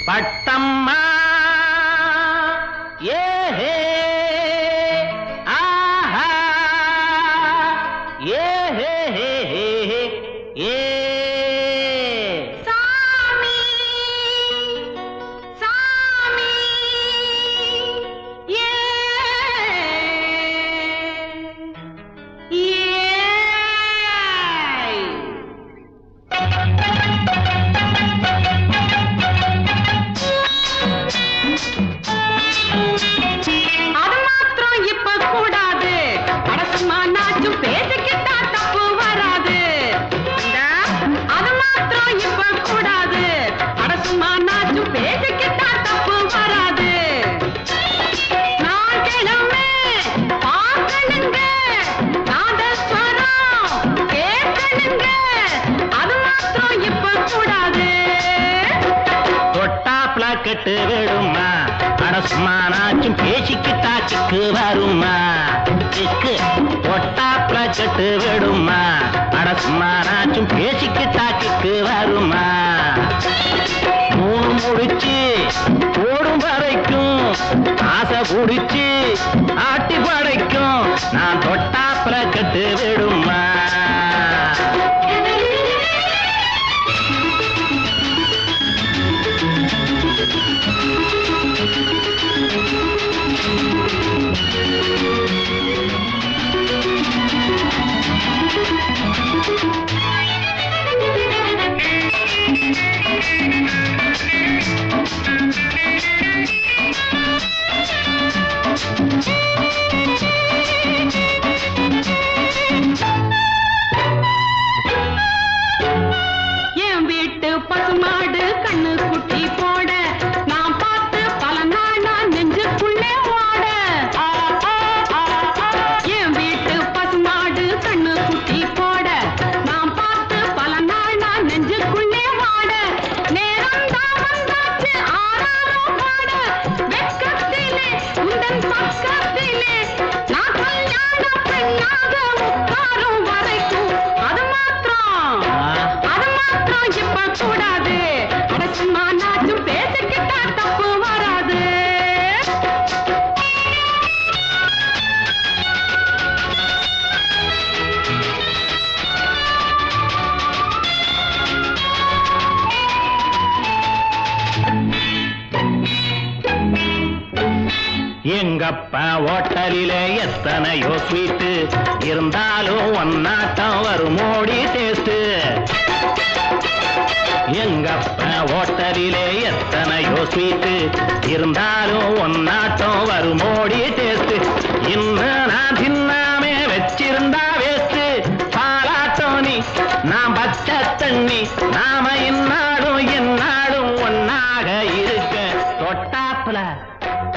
பட்டம்மா ஏஹே ஆஹா ஏஹே ஹே ஹே ஹே ஏ சாமி சாமி ஏ ஏ அது மாத்திரம் இப்ப கூடாது அரசுமா நாச்சும் பேசிக்கிட்டா தப்பு வராது இந்த அது மாத்திரம் இப்ப கூடாது அரசுமா நாச்சும் பேசிக்கிட்டா தப்பு வராது நான் கிளம்பு பார்க்கணுங்க நாதஸ்வரம் கேட்கணுங்க அது மாத்திரம் இப்ப கூடாது தொட்டாப்ல கெட்டு விடுமா அடசுமானாச்சும் பேசிக்கிட்டா கிக்கு வருமா கிக்கு தொட்டாப்ல கெட்டு விடுமா அடசுமானாச்சும் பேசிக்கிட்டா கிக்கு வருமா மூணு முடிச்சு ஓடும் வரைக்கும் ஆசை குடிச்சு ஆட்டி படைக்கும் நான் தொட்டாப்ல கெட்டு விடுமா என் வீட்டு பசுமாடு கண்ணு குட்டி போட நான் பார்த்து பல நாளா நெஞ்சுக்குள்ளே ஓட என் வீட்டு பசுமாடு கண்ணு குட்டி போட நான் பார்த்து பல நாளா நெஞ்சுக்குள்ளே ஓட நேரம் தான் வந்தாச்சு ஆறாரம் பாட வெட்கத்திலே உந்தன் பக்கத்திலே நான் கல்யாண பெண்ணாக உட்காரும் வரைக்கும் அது மாத்திரம் அது மாத்திரம் இப்ப கூடாது அரசுமா நாச்சும் பேசிக்கிட்டா தப்பு வராது எங்கப்பா ஹோட்டலிலே எத்தனையோ ஸ்வீட்டு இருந்தாலும் ஒன்னாட்டம் வருமோடி டேஸ்ட் எங்கப்பா ஹோட்டலிலே எத்தனையோ ஸ்வீட்டு இருந்தாலும் ஒன்னாட்டம் வருமோடி டேஸ்ட் இன்னும் நான் தின்னாமே வச்சிருந்தா வேஸ்ட் பாலாட்டம் நீ நான் பச்சை தண்ணி நாம இந்நாடும் எந்நாடும் ஒன்னாக இருக்க தொட்டாப்புல